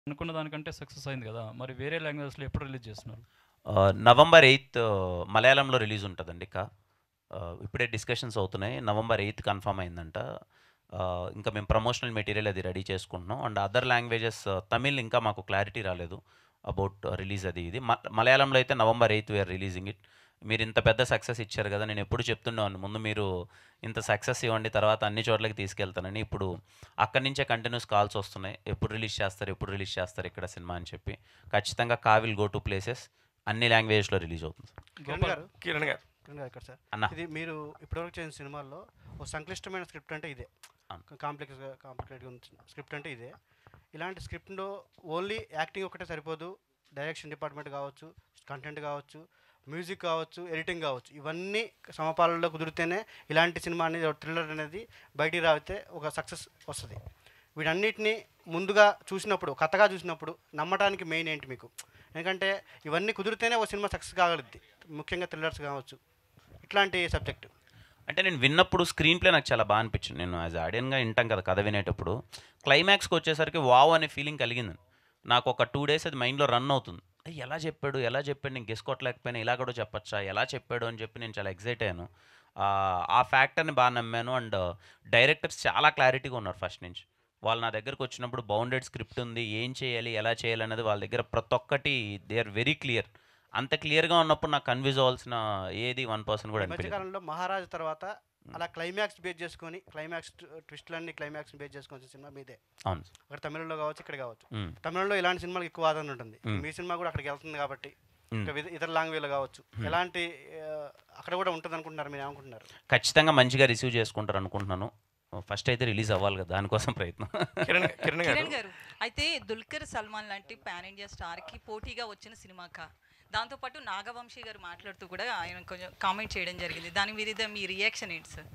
అనుకున్న దానికంటే సక్సెస్ అయింది కదా మరి వేరే లాంగ్వేజెస్లో ఎప్పుడు రిలీజ్ చేస్తున్నారు ఆ, నవంబర్ ఎయిత్ మలయాళంలో రిలీజ్ ఉంటుందండి ఇక ఆ, ఇప్పుడే డిస్కషన్స్ అవుతున్నాయి నవంబర్ ఎయిత్ కన్ఫర్మ్ అయిందంట ఆ, ఇంకా మేము ప్రమోషనల్ మెటీరియల్ అది రెడీ చేసుకుంటున్నాం అండ్ అదర్ లాంగ్వేజెస్ తమిళ్ ఇంకా మాకు క్లారిటీ రాలేదు అబౌట్ రిలీజ్ అది ఇది మ- మలయాళంలో అయితే November eighth we are releasing it మీరు ఇంత పెద్ద సక్సెస్ ఇచ్చారు కదా నేను ఎప్పుడు చెప్తున్నాను ముందు మీరు ఇంత సక్సెస్ ఇవ్వండి తర్వాత అన్ని చోట్లకి తీసుకెళ్తానని ఇప్పుడు అక్కడి నుంచే కంటిన్యూస్ కాల్స్ వస్తున్నాయి ఎప్పుడు రిలీజ్ చేస్తారు ఎప్పుడు రిలీజ్ చేస్తారు ఇక్కడ సినిమా అని చెప్పి ఖచ్చితంగా కావిల్ గో టు ప్లేసెస్ అన్ని లాంగ్వేజ్లో రిలీజ్ అవుతుంది కిరణ్ గారు కిరణ్ గారు కిరణ్ గారు ఇక్కడ సార్ అన్న. ఇది మీరు ఇప్పటివరకు చేసిన సినిమాల్లో ఒక సంక్లిష్టమైన స్క్రిప్ట్ అంటే ఇదే అవును. కాంప్లెక్స్ కాంప్లికేటెడ్గా ఉన్న స్క్రిప్ట్ అంటే ఇదే ఇలాంటి స్క్రిప్ట్లో ఓన్లీ యాక్టింగ్ ఒకటే సరిపోదు డైరెక్షన్ డిపార్ట్మెంట్ కావచ్చు కంటెంట్ కావచ్చు మ్యూజిక్ కావచ్చు ఎడిటింగ్ కావచ్చు ఇవన్నీ సమపాలలో కుదిరితేనే ఇలాంటి సినిమా అనేది థ్రిల్లర్ అనేది బయటికి రావితే ఒక సక్సెస్ వస్తుంది వీటన్నిటిని ముందుగా చూసినప్పుడు కథగా చూసినప్పుడు నమ్మటానికి మెయిన్ ఏంటి మీకు ఎందుకంటే ఇవన్నీ కుదిరితేనే ఒక సినిమా సక్సెస్ కాగలుద్ది ముఖ్యంగా థ్రిల్లర్స్ కావచ్చు ఇట్లాంటి సబ్జెక్ట్ అంటే నేను విన్నప్పుడు స్క్రీన్ ప్లే నాకు చాలా బాగా అనిపించింది నేను యాజ్ ఆడియన్గా వింటాం కదా కథ వినేటప్పుడు క్లైమాక్స్కి వచ్చేసరికి వావ్ అనే ఫీలింగ్ కలిగింది నాకు ఒక టూ డేస్ అది మైండ్లో రన్ అవుతుంది "అయ్, ఎలా చెప్పాడు ఎలా చెప్పాడు నేను గెస్ కొట్టలేకపోయినా ఇలా కూడా చెప్పచ్చా ఎలా చెప్పాడు అని చెప్పి నేను చాలా ఎక్సైట్ అయ్యాను ఆ, ఆ ఫ్యాక్టర్ని బాగా నమ్మాను అండ్ డైరెక్టర్స్ చాలా క్లారిటీగా ఉన్నారు ఫస్ట్ నుంచి వాళ్ళు నా దగ్గరకు వచ్చినప్పుడు బౌండెడ్ స్క్రిప్ట్ ఉంది ఏం చేయాలి ఎలా చేయాలి అనేది వాళ్ళ దగ్గర ప్రతి ఒక్కటి దే ఆర్ వెరీ క్లియర్ అంత క్లియర్గా ఉన్నప్పుడు నాకు కన్ఫ్యూజ్ అవ్వాల్సిన ఏది వన్ పర్సన్ కూడా ఈ అనిపించలేదు మధ్యకాలంలో మహారాజు తర్వాత అలా క్లైమాక్స్ బేస్ చేసుకొని క్లైమాక్స్ ట్విస్ట్లన్నీ క్లైమాక్స్ బేస్ చేసుకొని సినిమా మీదే అవును అక్కడ తమిళంలో కావచ్చు ఇక్కడ కావచ్చు మ్మ్. తమిళంలో ఇలాంటి సినిమాలకు ఎక్కువ ఆదరణ ఉంటుంది మ్మ్. మీ సినిమా కూడా అక్కడికి వెళ్తుంది కాబట్టి మ్మ్. ఇంకా విద- ఇతర లాంగ్వేజ్లో కావచ్చు ఎలాంటి ఆ, అక్కడ కూడా ఉంటుంది అనుకుంటున్నారు మీరు ఏమనుకుంటున్నారు ఖచ్చితంగా మంచిగా రిసీవ్ చేసుకుంటారు అనుకుంటున్నాను ఫస్ట్ అయితే రిలీజ్ అవ్వాలి కదా దానికోసం ప్రయత్నం కిరణ్ కిరణ్ గారు కిరణ్ గారు అయితే దుల్కర్ సల్మాన్ లాంటి పాన్ ఇండియా స్టార్ కి పోటీగా వచ్చిన సినిమా కా దాంతోపాటు నాగవంశీ గారు మాట్లాడుతూ కూడా ఆయన కొంచెం కామెంట్ చేయడం జరిగింది దాని మీద మీ రియాక్షన్ ఏంటి సార్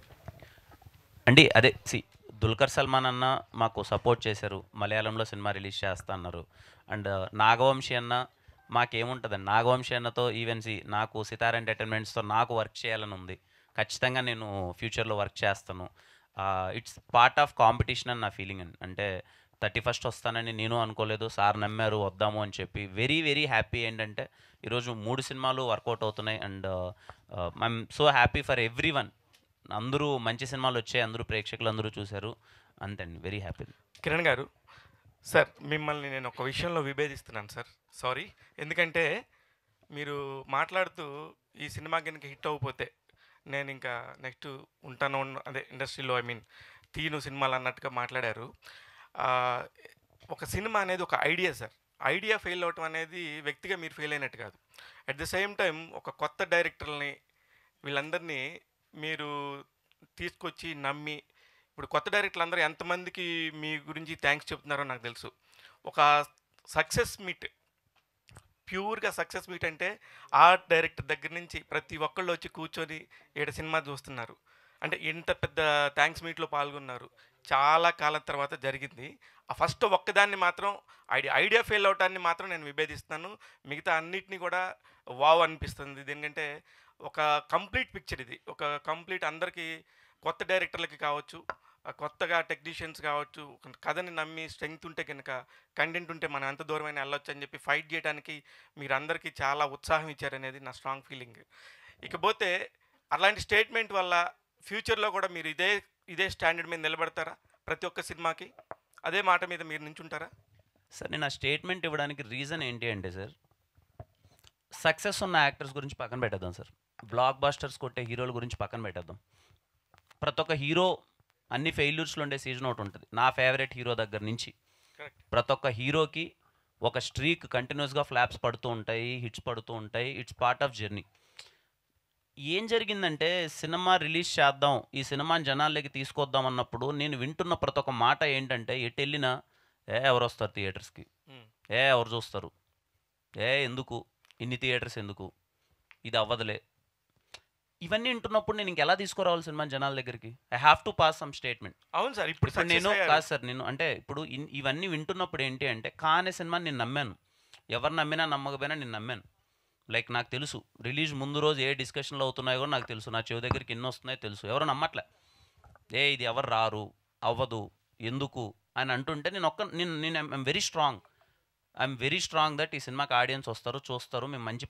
అండి అదే సి దుల్కర్ సల్మాన్ అన్న మాకు సపోర్ట్ చేశారు మలయాళంలో సినిమా రిలీజ్ చేస్తా అన్నారు అండ్ నాగవంశీ అన్న మాకేముంటుందండి నాగవంశీ అన్నతో ఈవెన్ సి నాకు సితార్ ఎంటర్టైన్మెంట్స్తో నాకు వర్క్ చేయాలని ఉంది ఖచ్చితంగా నేను ఫ్యూచర్లో వర్క్ చేస్తాను ఇట్స్ పార్ట్ ఆఫ్ కాంపిటీషన్ అని నా ఫీలింగ్ అండి అంటే థర్టీ ఫస్ట్ వస్తానని నేను అనుకోలేదు సార్ నమ్మారు వద్దాము అని చెప్పి వెరీ వెరీ హ్యాపీ ఏంటంటే ఈరోజు మూడు సినిమాలు వర్కౌట్ అవుతున్నాయి and I'm so happy for everyone అందరూ మంచి సినిమాలు వచ్చాయి అందరూ ప్రేక్షకులు అందరూ చూశారు అంతండి వెరీ హ్యాపీ కిరణ్ గారు సార్ మిమ్మల్ని నేను ఒక విషయంలో విభేదిస్తున్నాను సార్ సారీ ఎందుకంటే మీరు మాట్లాడుతూ ఈ సినిమా కనుక హిట్ అవ్వకపోతే నేను ఇంకా నెక్స్ట్ ఉంటాను ఉన్న- అదే ఇండస్ట్రీలో ఐ మీన్ తీను సినిమాలు అన్నట్టుగా మాట్లాడారు ఆ, ఒక సినిమా అనేది ఒక ఐడియా సార్ ఐడియా ఫెయిల్ అవటం అనేది వ్యక్తిగా మీరు ఫెయిల్ అయినట్టు కాదు అట్ ద సేమ్ టైం ఒక కొత్త డైరెక్టర్ని వీళ్ళందరినీ మీరు తీసుకొచ్చి నమ్మి ఇప్పుడు కొత్త డైరెక్టర్లు అందరూ ఎంతమందికి మీ గురించి థ్యాంక్స్ చెప్తున్నారో నాకు తెలుసు ఒక సక్సెస్ మీట్ ప్యూర్గా సక్సెస్ మీట్ అంటే ఆర్ట్ డైరెక్టర్ దగ్గర నుంచి ప్రతి ఒక్కళ్ళు వచ్చి కూర్చొని ఏడు సినిమా చూస్తున్నారు అంటే ఇంత పెద్ద థ్యాంక్స్ మీట్లో పాల్గొన్నారు చాలా కాలం తర్వాత జరిగింది ఆ ఫస్ట్ ఒక్కదాన్ని మాత్రం ఐడియా ఐడియా ఫెయిల్ అవటాన్ని మాత్రం నేను విభేదిస్తున్నాను మిగతా అన్నిటినీ కూడా వావ్ అనిపిస్తుంది ఎందుకంటే ఒక కంప్లీట్ పిక్చర్ ఇది ఒక కంప్లీట్ అందరికీ కొత్త డైరెక్టర్లకి కావచ్చు ఆ కొత్తగా టెక్నీషియన్స్ కావచ్చు ఒక కథని నమ్మి స్ట్రెంగ్త్ ఉంటే కనుక కంటెంట్ ఉంటే మనం ఎంత దూరమైనా వెళ్ళొచ్చు అని చెప్పి ఫైట్ చేయడానికి మీరు అందరికీ చాలా ఉత్సాహం ఇచ్చారనేది నా స్ట్రాంగ్ ఫీలింగ్ ఇకపోతే అలాంటి స్టేట్మెంట్ వల్ల ఫ్యూచర్లో కూడా మీరు ఇదే ఇదే స్టాండర్డ్ మీద నిలబడతారా ప్రతి ఒక్క సినిమాకి అదే మాట మీద మీరు నించుంటారా సార్ నేను ఆ స్టేట్మెంట్ ఇవ్వడానికి రీజన్ ఏంటి అంటే సార్ సక్సెస్ ఉన్న యాక్టర్స్ గురించి పక్కన పెట్టేద్దాం సార్ బ్లాక్ బాస్టర్స్ కొట్టే హీరోల గురించి పక్కన పెట్టేద్దాం ప్రతి ఒక్క హీరో అన్ని ఫెయిల్యూర్స్లో ఉండే సీజన్ ఒకటి ఉంటుంది నా ఫేవరెట్ హీరో దగ్గర నుంచి కరెక్ట్ ప్రతి ఒక్క హీరోకి ఒక స్ట్రీక్ కంటిన్యూస్గా ఫ్లాప్స్ పడుతూ ఉంటాయి హిట్స్ పడుతూ ఉంటాయి ఇట్స్ పార్ట్ ఆఫ్ జర్నీ ఏం జరిగిందంటే సినిమా రిలీజ్ చేద్దాం ఈ సినిమాని జనాల్లోకి తీసుకొద్దాం అన్నప్పుడు నేను వింటున్న ప్రతి ఒక్క మాట ఏంటంటే ఎటు వెళ్ళినా ఏ ఎవరు వస్తారు థియేటర్స్కి ఏ ఎవరు చూస్తారు ఏ ఎందుకు ఇన్ని థియేటర్స్ ఎందుకు ఇది అవ్వదులే ఇవన్నీ వింటున్నప్పుడు నేను ఇంకెలా తీసుకురావాలి సినిమా జనాల దగ్గరికి I have to pass some statement అవును సార్ ఇప్పుడు ఇప్పుడు నేను success అయ్యారు. కాదు సార్ నేను అంటే ఇప్పుడు ఇన్- ఇవన్నీ వింటున్నప్పుడు ఏంటి అంటే కానే సినిమా నేను నమ్మాను ఎవరు నమ్మినా నమ్మకపోయినా నేను నమ్మాను లైక్ నాకు తెలుసు రిలీజ్ ముందు రోజు ఏ డిస్కషన్లు అవుతున్నాయో కూడా నాకు తెలుసు నా చెవి దగ్గరికి ఎన్ని వస్తున్నాయో తెలుసు ఎవరు నమ్మట్లే ఏ ఇది ఎవరు రారు అవ్వదు ఎందుకు అని అంటుంటే నేను ఒక్క నేను నేను I'm very strong I'm very strong that ఈ సినిమాకి ఆడియన్స్ వస్తారు చూస్తారు మేము మంచి